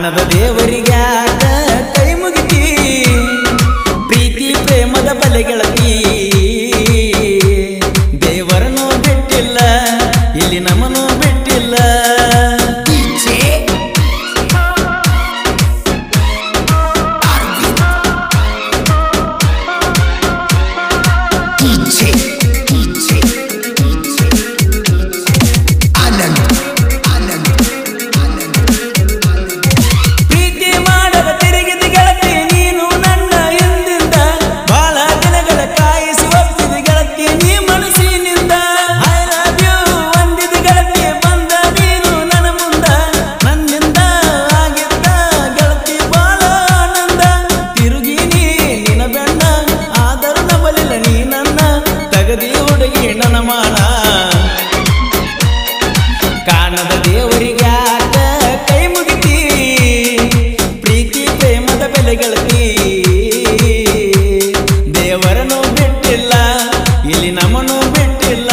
ಕಾಣದ ದೇವರಿಗ್ಯಾಕ ಕೈ ಮುಗಿತಿ ಪ್ರೀತಿ ಪ್ರೇಮದ ಬಲೆ ಗೆಳತಿ ದೇವರನ್ನು ಬಿಟ್ಟಿಲ್ಲ ಇಲ್ಲಿ ನಮ್ಮನ್ನು ಬಿಟ್ಟಿಲ್ಲ ಪ್ರೀತಿ ಮಾಡದ ತಿರುಗಿದ ಗೆಳತಿ ನೀನು ನನ್ನ ಹಿಂದಿಂದ ಬಹಳ ದಿನಗಳ ಕಾಯಿಸಿ ಒಪ್ಪಿದ ಗೆಳತಿ ನೀ ಮನಸ್ಸಿನಿಂದ ಐ ಲವ್ ಯು ಅಂದಿದ ಗೆಳತಿ ಬಂದ ನೀನು ನನ್ನ ಮುಂದ ನನ್ನಿಂದ ಆಗಿದ್ದ ಗೆಳತಿ ಬಹಳ ಆನಂದ ತಿರುಗಿ ನೀ ನಿನ್ನ ಬೆಣ್ಣ ಆದರೂ ನಬಲಿಲ್ಲ ನೀ ನನ್ನ ತಗದಿ ಹುಡುಗಿ ನನ್ನ ಮಾನ ಕಾಣದ ದೇವರಿಗ್ಯಾಕ ಕೈ ಮುಗಿತಿ ಪ್ರೀತಿ ಪ್ರೇಮದ ಬೆಲೆ ಗೆಳತಿ ದೇವರನ್ನು ಬಿಟ್ಟಿಲ್ಲ ಇಲ್ಲಿ ನಮ್ಮನ್ನು ಬಿಟ್ಟಿಲ್ಲ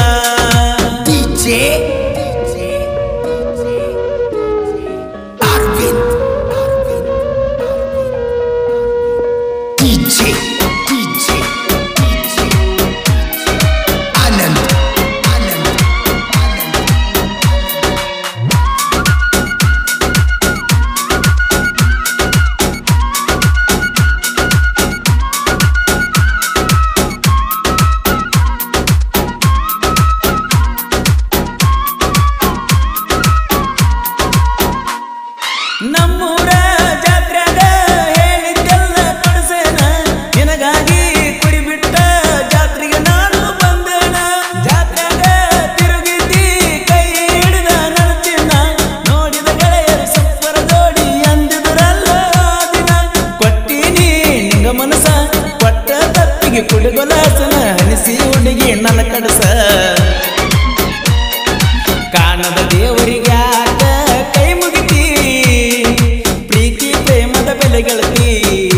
ನಮ್ಮೂರ ಜಾತ್ರೆಗ ಹೇಳಿದ್ದೆಲ್ಲ ಕೊಡಿಸೇನ ನಿನಗಾಗಿ ಕುಡಿಬಿಟ್ಟ ಜಾತ್ರೆಗೆ ನಾನು ಬಂದೇನ ಜಾತ್ರೆಗ ತಿರುಗಿದ್ದಿ ಕೈ ಹಿಡಿದ ನನ್ನ ಚಿನ್ನ ನೋಡಿದ ಗೆಳೆಯರು ಸಪ್ಪರ ಜೋಡಿ ಅಂದಿದ್ರಲ್ಲ ಆ ದಿನ ಕೊಟ್ಟಿನಿ ನಿಂಗ ಮನಸ ಕೊಟ್ಟ ತಪ್ಪಿಗೆ ಕುಡಿಗೊಲಾಸನ ಹನಿಸಿ ಹುಡುಗಿ ನನ್ನ ಕಡಸ ಕಾಣದ ದೇವರಿಗ್ಯಾಕ ಕೈ ಮುಗಿತಿ ಪ್ರೀತಿ ಪ್ರೇಮದ ಬೆಲೆ ಗೆಳತಿ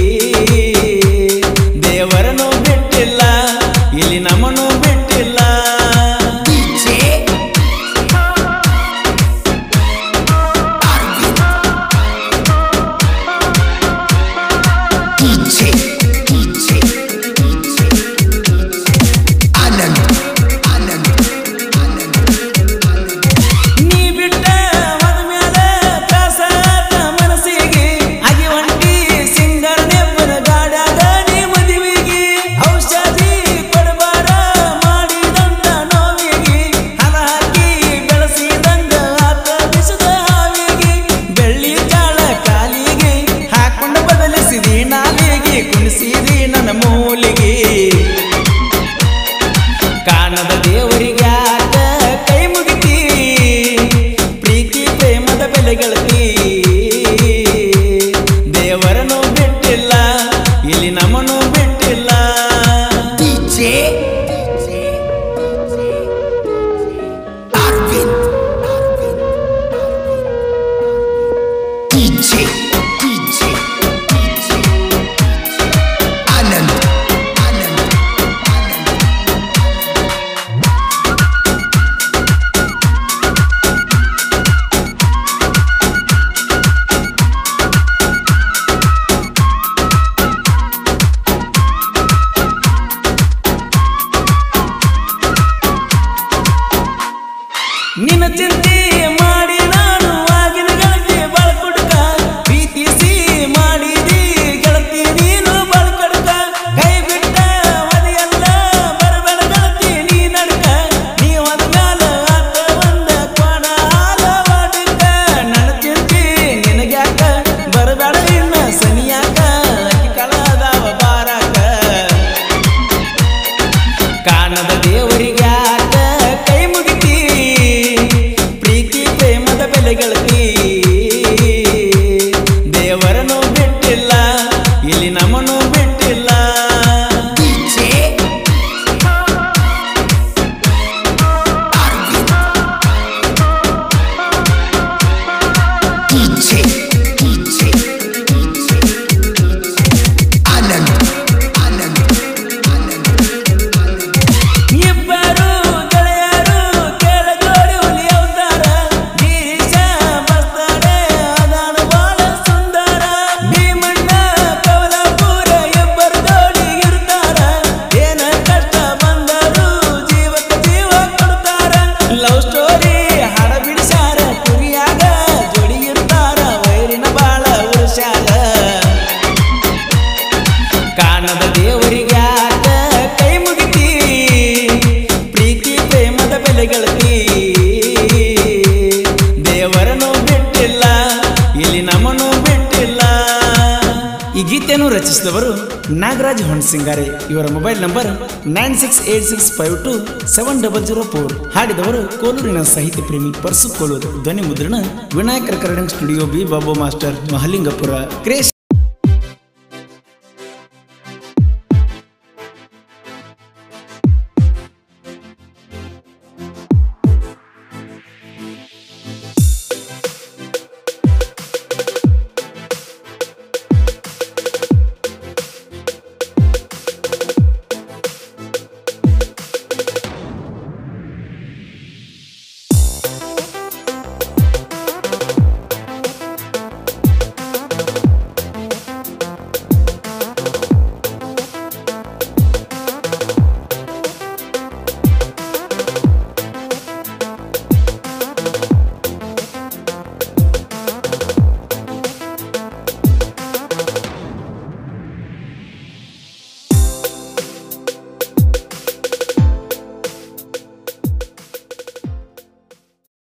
ದೇವರನ್ನು ಬಿಟ್ಟಿಲ್ಲ ಇಲ್ಲಿ ನಮ್ಮನ್ನು ಬಿಟ್ಟಿಲ್ಲ ನೀ ಬಿಟ್ಟ ಮದ್ಮ್ಯಾಲ ತ್ರಾಸ ಆತ ಮನಸ್ಸಿಗೆ ಅಗಿ ಒಂಟಿ ಸಿಂಗರ್ ನೆಪ್ಪನ ಗಾಡ್ಯಾಗ ನೀ ಮದುವೆಗೆ ಔಷಧಿ ಕೊಡಬಾರ ಮಾಡಿದಂತ ನೋವಿಗೆ ಹಣ ಹಾಕಿ ಬೆಳೆಸಿದಂಗ ಆತ ಬಿಸದ ಹಾವಿಗೆ ಬೆಳ್ಳಿ ಜಾಳ ಕಾಲಿಗೆ ಹಾಕೊಂಡು ಬದಲಿಸಿದಿ ನಾಲಿಗೆ ಕುಣಿಸಿದಿ ನನ್ನ ಮೂಲಿಗೆ ಕಾಣದ ದೇವರಿಗ್ಯಾಕ ಕೈ ಮುಗಿತಿ ಪ್ರೀತಿ ಪ್ರೇಮದ ಬೆಲೆ ಗೆಳತಿ ದೇವರನ್ನು ಬಿಟ್ಟಿಲ್ಲ ಇಲ್ಲಿ ನಮ್ಮನ್ನು ಬಿಟ್ಟಿಲ್ಲ ನಿನ್ನ ಚಿಂತೆ ಮಾಡಿ ನಾನು ಆಗಿನ ಗೆಳತಿ ಬಾಳ ಕುಡುಕ ಪ್ರೀತಿ ರಚಿಸಿದವರು ನಾಗರಾಜ್ ಹೊಣ್ಸಿಂಗಾರೆ ಇವರ mobile number nine six eight six five two seven double zero four ಹಾಡಿದವರು ಕೋಲೂರಿನ ಸಾಹಿತ್ಯ ಪ್ರೇಮಿ ಪರ್ಸು ಕೋಲೂರು ಧ್ವನಿ ಮುದ್ರಣ Vinayaka recording studio B Babu master Mahalingapura ಕ್ರೇಶ್